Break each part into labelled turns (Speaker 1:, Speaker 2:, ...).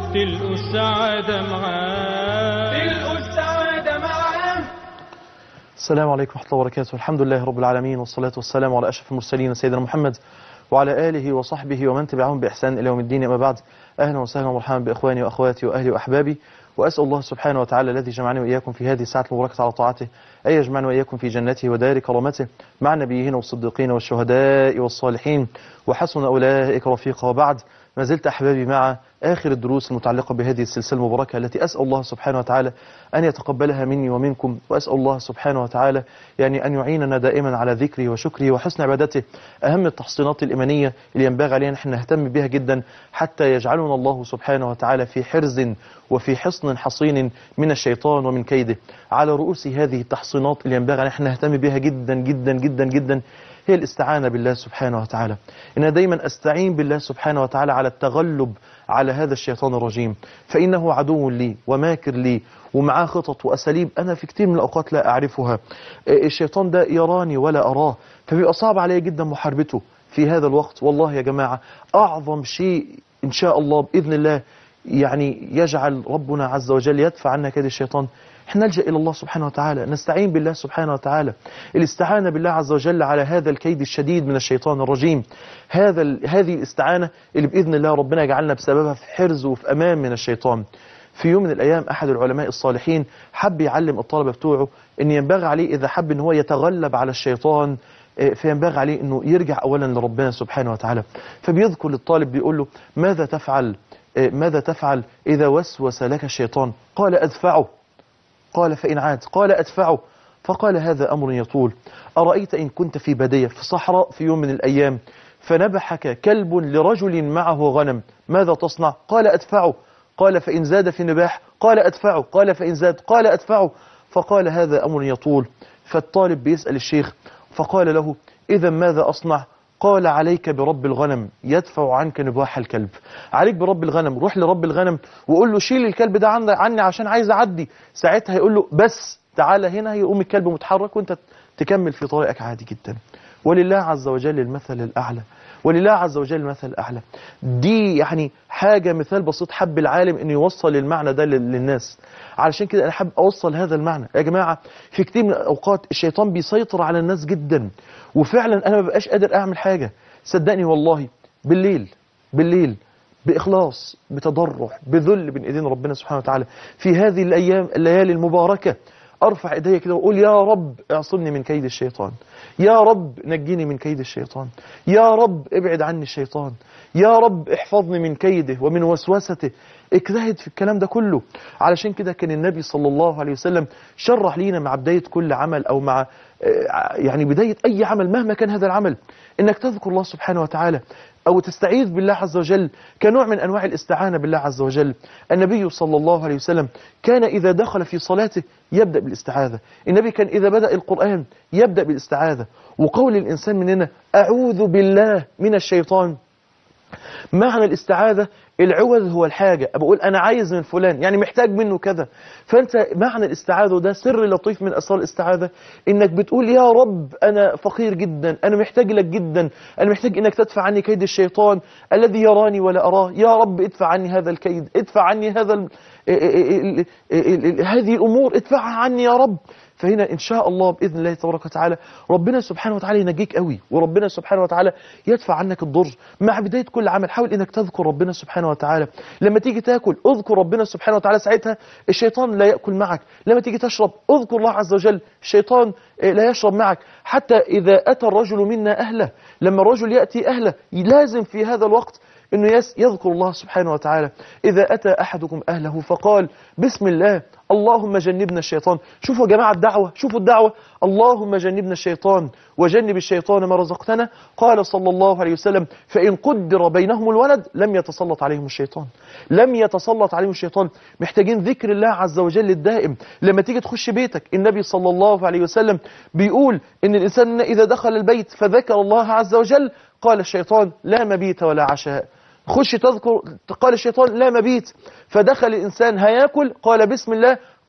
Speaker 1: تلقوا السعادة معاه تلقوا السعادة معاه
Speaker 2: السلام عليكم ورحمة الله وبركاته الحمد لله رب العالمين والصلاة والسلام على أشرف المرسلين سيدنا محمد وعلى آله وصحبه ومن تبعهم بإحسان إلى يوم الدين أما بعد أهلا وسهلا ومرحبا بإخواني وأخواتي وأهلي وأحبابي وأسأل الله سبحانه وتعالى الذي جمعني وإياكم في هذه الساعة المباركة على طاعته أن يجمعنا وإياكم في جنته ودار كرامته مع النبيين والصديقين والشهداء والصالحين وحسن أولئك رفيقا وبعد ما زلت أحبابي مع آخر الدروس المتعلقة بهذه السلسلة المباركة التي أسأل الله سبحانه وتعالى أن يتقبلها مني ومنكم وأسأل الله سبحانه وتعالى يعني أن يعيننا دائما على ذكره وشكره وحسن عبادته أهم التحصينات الإيمانية اللي ينبغي علينا نحن نهتم بها جدا حتى يجعلنا الله سبحانه وتعالى في حرز وفي حصن حصين من الشيطان ومن كيده على رؤوس هذه التحصينات اللي ينبغي علينا نحن نهتم بها جدا جدا جدا جدا هي الاستعانة بالله سبحانه وتعالى إن دايما أستعين بالله سبحانه وتعالى على التغلب على هذا الشيطان الرجيم فإنه عدو لي وماكر لي ومعاه خطط وأساليب أنا في كتير من الأوقات لا أعرفها الشيطان ده يراني ولا أراه فبيبقى صعب علي جدا محاربته في هذا الوقت والله يا جماعة أعظم شيء إن شاء الله بإذن الله يعني يجعل ربنا عز وجل يدفع عنا كيد الشيطان احنا نلجأ إلى الله سبحانه وتعالى نستعين بالله سبحانه وتعالى الاستعانة بالله عز وجل على هذا الكيد الشديد من الشيطان الرجيم هذا ال- هذه الاستعانة اللي بإذن الله ربنا يجعلنا بسببها في حرز وفي أمان من الشيطان في يوم من الأيام أحد العلماء الصالحين حب يعلم الطلبة بتوعه أن ينبغي عليه إذا حب أن هو يتغلب على الشيطان آه، فينبغي عليه أنه يرجع أولا لربنا سبحانه وتعالى فبيذكر للطالب بيقول له ماذا تفعل آه، ماذا تفعل إذا وسوس لك الشيطان قال أدفعه قال فإن عاد قال أدفعه فقال هذا أمر يطول أرأيت إن كنت في بدية في صحراء في يوم من الأيام فنبحك كلب لرجل معه غنم ماذا تصنع قال أدفعه قال فإن زاد في النباح قال أدفعه قال فإن زاد قال أدفعه فقال هذا أمر يطول فالطالب بيسأل الشيخ فقال له إذا ماذا أصنع قال عليك برب الغنم يدفع عنك نباح الكلب عليك برب الغنم روح لرب الغنم وقول له شيل الكلب ده عني, عني عشان عايز أعدي ساعتها هيقول له بس تعالى هنا يقوم الكلب متحرك وانت تكمل في طريقك عادي جدا ولله عز وجل المثل الأعلى ولله عز وجل المثل الأعلى دي يعني حاجة مثال بسيط حب العالم انه يوصل المعنى ده لل- للناس علشان كده انا حابب اوصل هذا المعنى يا جماعة في كتير من الاوقات الشيطان بيسيطر على الناس جدا وفعلا انا ما بقاش قادر اعمل حاجة صدقني والله بالليل بالليل بإخلاص بتضرع بذل بين ايدين ربنا سبحانه وتعالى في هذه الايام الليالي المباركة ارفع ايديا كده واقول يا رب اعصمني من كيد الشيطان يا رب نجيني من كيد الشيطان يا رب ابعد عني الشيطان يا رب احفظني من كيده ومن وسوسته اجتهد في الكلام ده كله علشان كده كان النبي صلى الله عليه وسلم شرح لينا مع بداية كل عمل او مع آه، يعني بداية اي عمل مهما كان هذا العمل انك تذكر الله سبحانه وتعالى أو تستعيذ بالله عز وجل كنوع من أنواع الاستعانة بالله عز وجل النبي صلى الله عليه وسلم كان إذا دخل في صلاته يبدأ بالاستعاذة النبي كان إذا بدأ القرآن يبدأ بالاستعاذة وقول الإنسان مننا أعوذ بالله من الشيطان معنى الاستعاذة العوذ هو الحاجة بقول أنا عايز من فلان يعني محتاج منه كذا فأنت معنى الاستعاذة ده سر لطيف من أسرار الاستعاذة إنك بتقول يا رب أنا فقير جدا أنا محتاج لك جدا أنا محتاج إنك تدفع عني كيد الشيطان الذي يراني ولا أراه يا رب ادفع عني هذا الكيد ادفع عني هذا ال... ال- ال- ال- هذه الأمور ادفعها عني يا رب فهنا إن شاء الله بإذن الله تبارك وتعالى ربنا سبحانه وتعالى ينجيك قوي وربنا سبحانه وتعالى يدفع عنك الضر مع بداية كل عمل حاول إنك تذكر ربنا سبحانه وتعالى لما تيجي تاكل اذكر ربنا سبحانه وتعالى ساعتها الشيطان لا يأكل معك لما تيجي تشرب اذكر الله عز وجل الشيطان آه، لا يشرب معك حتى إذا أتى الرجل منا أهله لما الرجل يأتي أهله لازم في هذا الوقت انه يس- يذكر الله سبحانه وتعالى اذا اتى احدكم اهله فقال بسم الله اللهم جنبنا الشيطان شوفوا يا جماعه الدعوه شوفوا الدعوه اللهم جنبنا الشيطان وجنب الشيطان ما رزقتنا قال صلى الله عليه وسلم فان قدر بينهم الولد لم يتسلط عليهم الشيطان لم يتسلط عليهم الشيطان محتاجين ذكر الله عز وجل الدائم لما تيجي تخش بيتك النبي صلى الله عليه وسلم بيقول ان الانسان اذا دخل البيت فذكر الله عز وجل قال الشيطان لا مبيت ولا عشاء خش تذكر قال الشيطان لا مبيت فدخل الإنسان هياكل قال بسم الله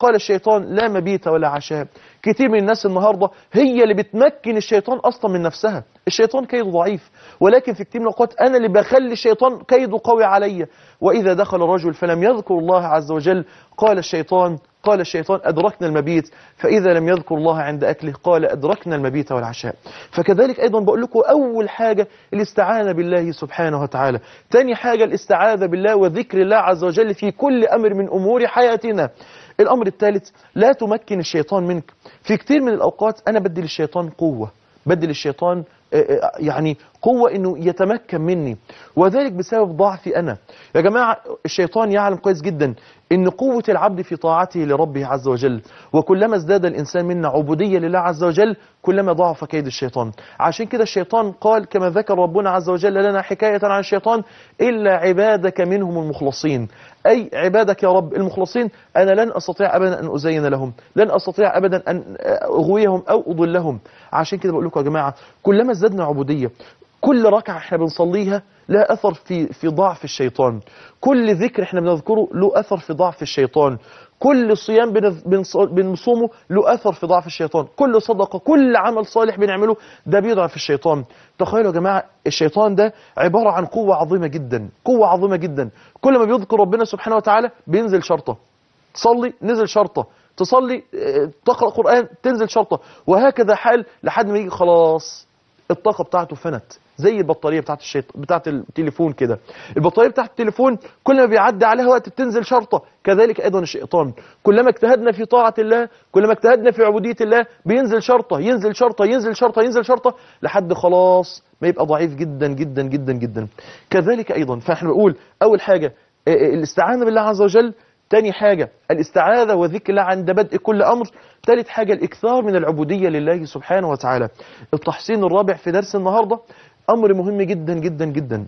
Speaker 2: قال الشيطان لا مبيت ولا عشاء كتير من الناس النهاردة هي اللي بتمكن الشيطان أصلا من نفسها الشيطان كيده ضعيف ولكن في كتير من الأوقات أنا اللي بخلي الشيطان كيده قوي عليا وإذا دخل الرجل فلم يذكر الله عز وجل قال الشيطان قال الشيطان أدركنا المبيت فإذا لم يذكر الله عند أكله قال أدركنا المبيت والعشاء فكذلك أيضا بقول لكم أول حاجة الاستعانة بالله سبحانه وتعالى تاني حاجة الاستعاذة بالله وذكر الله عز وجل في كل أمر من أمور حياتنا الأمر الثالث لا تمكن الشيطان منك في كتير من الأوقات أنا بدي للشيطان قوة بدي للشيطان آه، آه، يعني قوة انه يتمكن مني وذلك بسبب ضعفي انا يا جماعة الشيطان يعلم كويس جدا ان قوة العبد في طاعته لربه عز وجل وكلما ازداد الانسان منا عبودية لله عز وجل كلما ضعف كيد الشيطان عشان كده الشيطان قال كما ذكر ربنا عز وجل لنا حكاية عن الشيطان إلا عبادك منهم المخلصين أي عبادك يا رب المخلصين أنا لن أستطيع أبدا أن أزين لهم لن أستطيع أبدا أن أغويهم أو أضلهم عشان كده بقول لكم يا جماعة كلما ازددنا عبودية كل ركعة احنا بنصليها لها أثر في في ضعف الشيطان كل ذكر احنا بنذكره له أثر في ضعف الشيطان كل صيام بنذ- بنص- بنصومه له أثر في ضعف الشيطان كل صدقة كل عمل صالح بنعمله ده بيضعف الشيطان تخيلوا يا جماعة الشيطان ده عبارة عن قوة عظيمة جدا قوة عظيمة جدا كل ما بيذكر ربنا سبحانه وتعالى بينزل شرطة تصلي نزل شرطة تصلي اه، تقرأ قرآن تنزل شرطة وهكذا حال لحد ما يجي خلاص الطاقة بتاعته فنت زي البطارية بتاعت الشيط... بتاعت التليفون كده البطارية بتاعت التليفون كل ما بيعدي عليها وقت بتنزل شرطة كذلك أيضا الشيطان كلما اجتهدنا في طاعة الله كلما اجتهدنا في عبودية الله بينزل شرطة ينزل شرطة ينزل شرطة ينزل شرطة لحد خلاص ما يبقى ضعيف جدا جدا جدا جدا كذلك أيضا فاحنا بنقول أول حاجة اه، اه، الاستعانة بالله عز وجل تاني حاجة الاستعاذة وذكر الله عند بدء كل أمر تالت حاجة الإكثار من العبودية لله سبحانه وتعالى التحصين الرابع في درس النهاردة أمر مهم جدا جدا جدا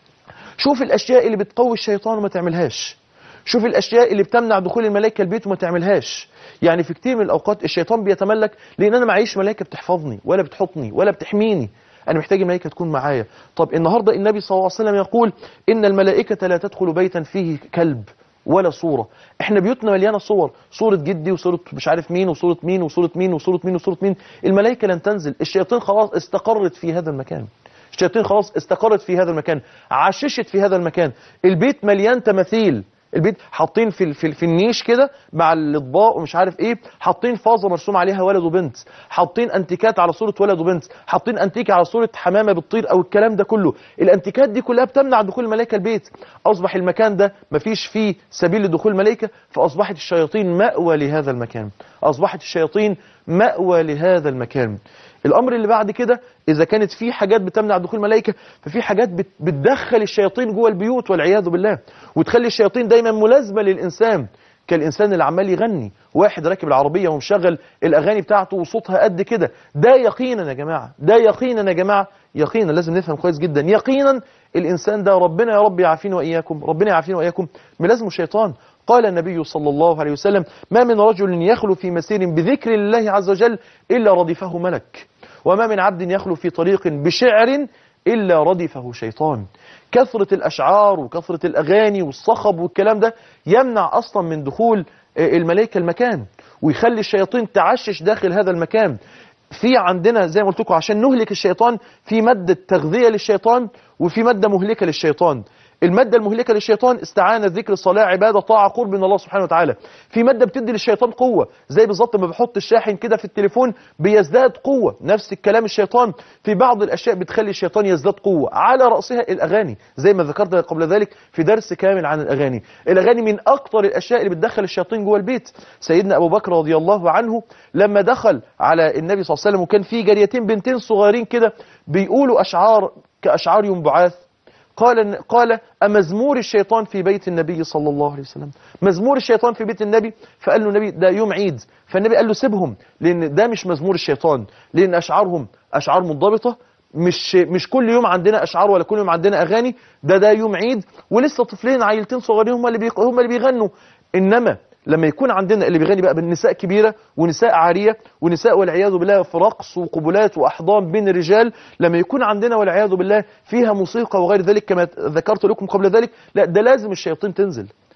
Speaker 2: شوف الأشياء اللي بتقوي الشيطان وما تعملهاش شوف الأشياء اللي بتمنع دخول الملائكة البيت وما تعملهاش يعني في كتير من الأوقات الشيطان بيتملك لأن أنا معيش ملائكة بتحفظني ولا بتحطني ولا بتحميني أنا محتاج الملائكة تكون معايا طب النهاردة النبي صلى الله عليه وسلم يقول إن الملائكة لا تدخل بيتا فيه كلب ولا صورة احنا بيوتنا مليانة صور صورة جدي وصورة مش عارف مين وصورة مين وصورة مين وصورة مين وصورة مين الملائكة لن تنزل الشياطين خلاص استقرت في هذا المكان الشياطين خلاص استقرت في هذا المكان عششت في هذا المكان البيت مليان تماثيل البيت حاطين في ال- في, ال- في النيش كده مع الاطباق ومش عارف ايه حاطين فازه مرسوم عليها ولد وبنت حاطين انتيكات على صوره ولد وبنت حاطين انتيكه على صوره حمامه بتطير او الكلام ده كله الانتيكات دي كلها بتمنع دخول الملائكه البيت اصبح المكان ده مفيش فيه سبيل لدخول الملائكه فاصبحت الشياطين مأوى لهذا المكان اصبحت الشياطين مأوى لهذا المكان الامر اللي بعد كده اذا كانت في حاجات بتمنع دخول الملائكه ففي حاجات بت- بتدخل الشياطين جوه البيوت والعياذ بالله وتخلي الشياطين دايما ملازمه للانسان كالانسان اللي عمال يغني واحد راكب العربيه ومشغل الاغاني بتاعته وصوتها قد كده ده يقينا يا جماعه ده يقينا يا جماعه يقينا لازم نفهم كويس جدا يقينا الانسان ده ربنا يا رب يعافينا واياكم ربنا يعافينا واياكم ملازمه الشيطان قال النبي صلى الله عليه وسلم ما من رجل يخلو في مسير بذكر الله عز وجل إلا ردفه ملك وما من عبد يخلو في طريق بشعر إلا ردفه شيطان كثرة الأشعار وكثرة الأغاني والصخب والكلام ده يمنع أصلا من دخول آه، الملائكة المكان ويخلي الشياطين تعشش داخل هذا المكان في عندنا زي ما قلت لكم عشان نهلك الشيطان في مادة تغذية للشيطان وفي مادة مهلكة للشيطان المادة المهلكة للشيطان استعانة ذكر الصلاة عبادة طاعة قرب من الله سبحانه وتعالى في مادة بتدي للشيطان قوة زي بالظبط ما بحط الشاحن كده في التليفون بيزداد قوة نفس الكلام الشيطان في بعض الأشياء بتخلي الشيطان يزداد قوة على رأسها الأغاني زي ما ذكرت قبل ذلك في درس كامل عن الأغاني الأغاني من أكتر الأشياء اللي بتدخل الشياطين جوه البيت سيدنا أبو بكر رضي الله عنه لما دخل على النبي صلى الله عليه وسلم وكان في جاريتين بنتين صغيرين كده بيقولوا أشعار كأشعار ينبعاث قال قال أمزمور الشيطان في بيت النبي صلى الله عليه وسلم مزمور الشيطان في بيت النبي فقال له النبي ده يوم عيد فالنبي قال له سيبهم لأن ده مش مزمور الشيطان لأن أشعارهم أشعار منضبطة مش مش كل يوم عندنا أشعار ولا كل يوم عندنا أغاني ده ده يوم عيد ولسه طفلين عيلتين صغيرين هم اللي بيق... هم اللي بيغنوا إنما لما يكون عندنا اللي بيغني بقى بالنساء كبيرة ونساء عارية ونساء والعياذ بالله في رقص وقبلات وأحضان بين الرجال لما يكون عندنا والعياذ بالله فيها موسيقى وغير ذلك كما ذكرت لكم قبل ذلك لا ده لازم الشياطين تنزل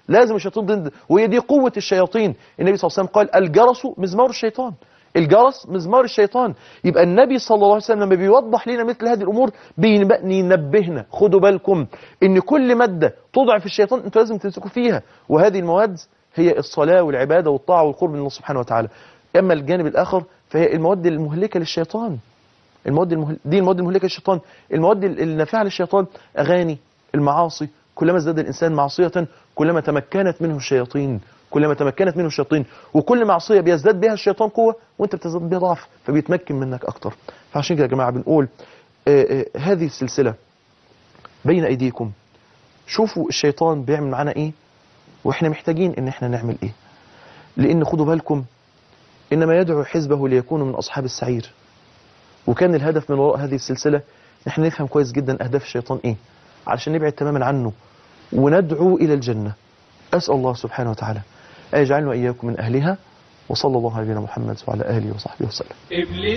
Speaker 2: لازم الشياطين ضد وهي دي قوة الشياطين النبي صلى الله عليه وسلم قال الجرس مزمار الشيطان الجرس مزمار الشيطان يبقى النبي صلى الله عليه وسلم لما بيوضح لنا مثل هذه الأمور بينبهنا خدوا بالكم ان كل مادة تضعف الشيطان انتوا لازم تمسكوا فيها وهذه المواد هي الصلاة والعبادة والطاعة والقرب من الله سبحانه وتعالى أما الجانب الآخر فهي المواد المهلكة للشيطان المواد المهل... دي المواد المهلكة للشيطان المواد النافعة للشيطان أغاني المعاصي كلما ازداد الإنسان معصية كلما تمكنت منه الشياطين كلما تمكنت منه الشياطين وكل معصية بيزداد بها الشيطان قوة وانت بتزداد بها ضعف فبيتمكن منك أكتر فعشان كده يا جماعة بنقول آه آه هذه السلسلة بين أيديكم شوفوا الشيطان بيعمل معانا إيه وإحنا محتاجين إن إحنا نعمل إيه لأن خدوا بالكم إنما يدعو حزبه ليكونوا من أصحاب السعير وكان الهدف من وراء هذه السلسلة نحن نفهم كويس جدا أهداف الشيطان إيه علشان نبعد تماما عنه وندعو إلى الجنة أسأل الله سبحانه وتعالى أن يجعلنا وإياكم من أهلها وصلى الله على نبينا محمد وعلى آله وصحبه وسلم
Speaker 1: إبليس